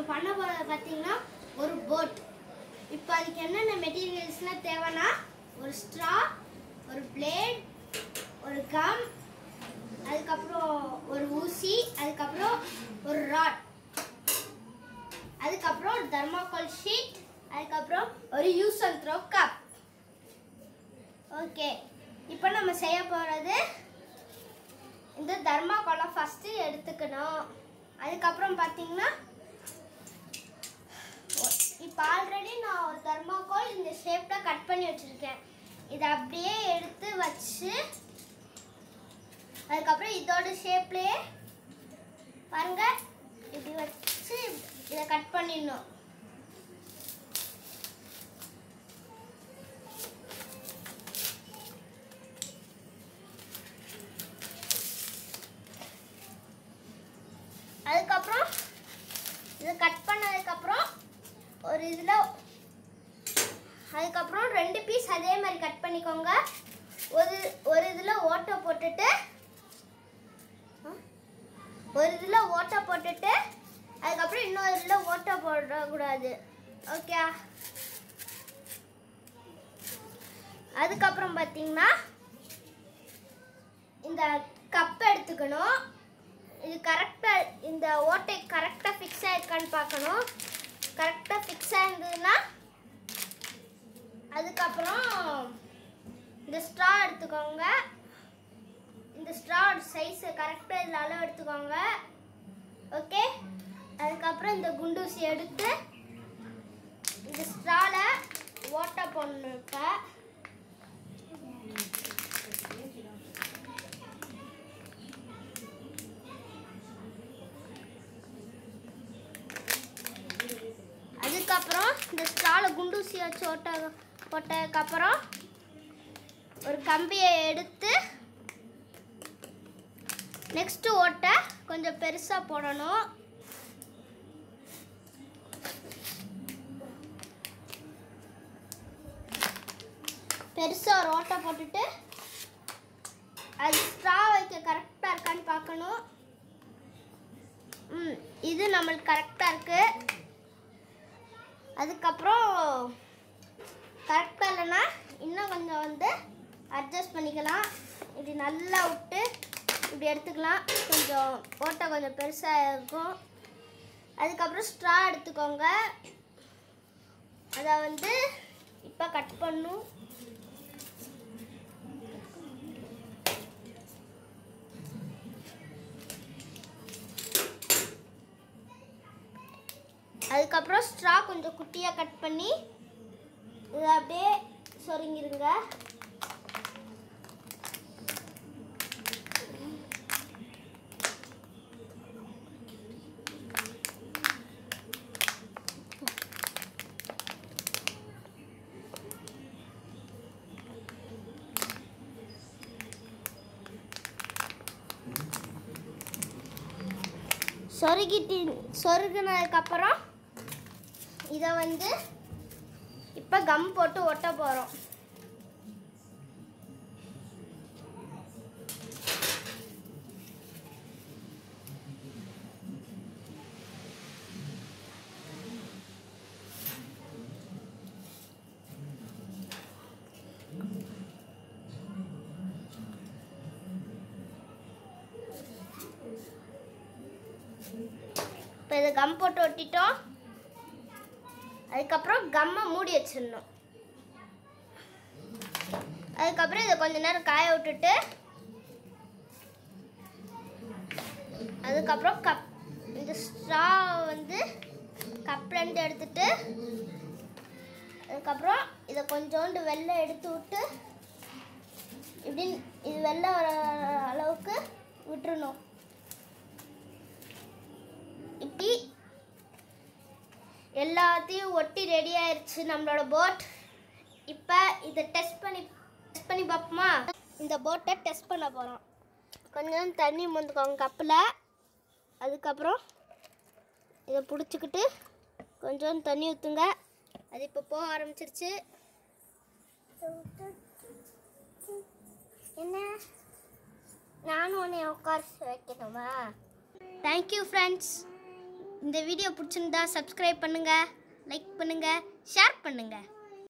பண்ண போகிறது பார்த்தீங்கன்னா ஒரு போட் இப்போ அதுக்கு என்னென்ன மெட்டீரியல்ஸ்லாம் தேவைன்னா ஒரு ஸ்ட்ரா ஒரு பிளேட் ஒரு கம் அதுக்கப்புறம் ஒரு ஊசி அதுக்கப்புறம் ஒரு ராட் அதுக்கப்புறம் ஒரு தர்மாக்கோல் ஷீட் அதுக்கப்புறம் ஒரு use and throw cup okay இப்போ நம்ம செய்ய போகிறது இந்த தர்மாக்கோலை ஃபஸ்ட்டு எடுத்துக்கணும் அதுக்கப்புறம் பார்த்தீங்கன்னா இப்போ ஆல்ரெடி நான் ஒரு தர்மாக்கோல் இந்த ஷேப்பில் கட் பண்ணி வச்சுருக்கேன் இதை அப்படியே எடுத்து வச்சு அதுக்கப்புறம் இதோட ஷேப்லேயே பாருங்க இப்படி வச்சு இதை கட் பண்ணிடணும் அதுக்கப்புறம் இதை கட் பண்ணதுக்கப்புறம் ஒரு இதில் அதுக்கப்புறம் ரெண்டு பீஸ் அதே மாதிரி கட் பண்ணிக்கோங்க ஒரு ஒரு இதில் ஓட்டை போட்டுட்டு ஒரு இதில் ஓட்டை போட்டுட்டு அதுக்கப்புறம் இன்னொரு இதில் ஓட்டை போடக்கூடாது ஓகே அதுக்கப்புறம் பார்த்தீங்கன்னா இந்த கப் எடுத்துக்கணும் இது கரெக்டாக இந்த ஓட்டை கரெக்டாக ஃபிக்ஸ் ஆயிருக்கான்னு பார்க்கணும் கரெக்டாக ஃபிக்ஸ் ஆயிருந்ததுன்னா அதுக்கப்புறம் இந்த ஸ்ட்ரா எடுத்துக்கோங்க இந்த ஸ்ட்ராவோட சைஸை கரெக்டாக இதில் அளவு எடுத்துக்கோங்க ஓகே அதுக்கப்புறம் இந்த குண்டூசி எடுத்து இந்த ஸ்ட்ராவில் ஓட்டை போடணும் இப்போ அதுக்கப்புறம் இந்த ஸ்ட்ராவில் குண்டூசி வச்சு ஓட்ட போட்டதுக்கப்புறம் ஒரு கம்பியை எடுத்து நெக்ஸ்ட் ஓட்டை கொஞ்சம் பெருசாக போடணும் பெருசாக ஒரு ஓட்டை போட்டுட்டு அது ஸ்ட்ரா வைக்க கரெக்டாக இருக்கான்னு பார்க்கணும் ம் இது நம்மளுக்கு கரெக்டாக இருக்குது அதுக்கப்புறம் கரெக்டாக இல்லைன்னா இன்னும் கொஞ்சம் வந்து அட்ஜஸ்ட் பண்ணிக்கலாம் இப்படி நல்லா விட்டு இப்படி எடுத்துக்கலாம் கொஞ்சம் ஓட்டை கொஞ்சம் பெருசாக இருக்கும் அதுக்கப்புறம் ஸ்ட்ரா எடுத்துக்கோங்க அதை வந்து இப்போ கட் பண்ணும் அதுக்கப்புறம் ஸ்ட்ரா கொஞ்சம் குட்டியாக கட் பண்ணி இதை அப்படியே சொருங்கிருங்க சொருகிட்டு சொருகினதுக்கப்புறம் இதை வந்து இப்போ கம் போட்டு ஒட்ட போகிறோம் இப்போ இதை கம் போட்டு ஒட்டிட்டோம் அதுக்கப்புறம் கம்மை மூடி வச்சிடணும் அதுக்கப்புறம் இதை கொஞ்ச நேரம் காய விட்டுட்டு அதுக்கப்புறம் கப் இந்த ஸ்ட்ரா வந்து கப்லேருந்து எடுத்துட்டு அதுக்கப்புறம் இதை கொஞ்சோண்டு வெள்ளை எடுத்து விட்டு இப்படி இது வெள்ளை வர அளவுக்கு விட்டுறணும் இப்படி எல்லாத்தையும் ஒட்டி ரெடி ஆயிருச்சு நம்மளோட போட் இப்போ இதை டெஸ்ட் பண்ணி டெஸ்ட் பண்ணி பார்ப்போமா இந்த போட்டை டெஸ்ட் பண்ண போகிறோம் கொஞ்சம் தண்ணி மொந்துக்கோங்க கப்பில் அதுக்கப்புறம் இதை பிடிச்சிக்கிட்டு கொஞ்சம் தண்ணி ஊற்றுங்க அது இப்போ போக ஆரம்பிச்சிருச்சு என்ன நானும் உன்னை உட்கார வைக்கணுமா தேங்க்யூ ஃப்ரெண்ட்ஸ் இந்த வீடியோ பிடிச்சிருந்தா சப்ஸ்கிரைப் பண்ணுங்கள் லைக் பண்ணுங்கள் ஷேர் பண்ணுங்கள்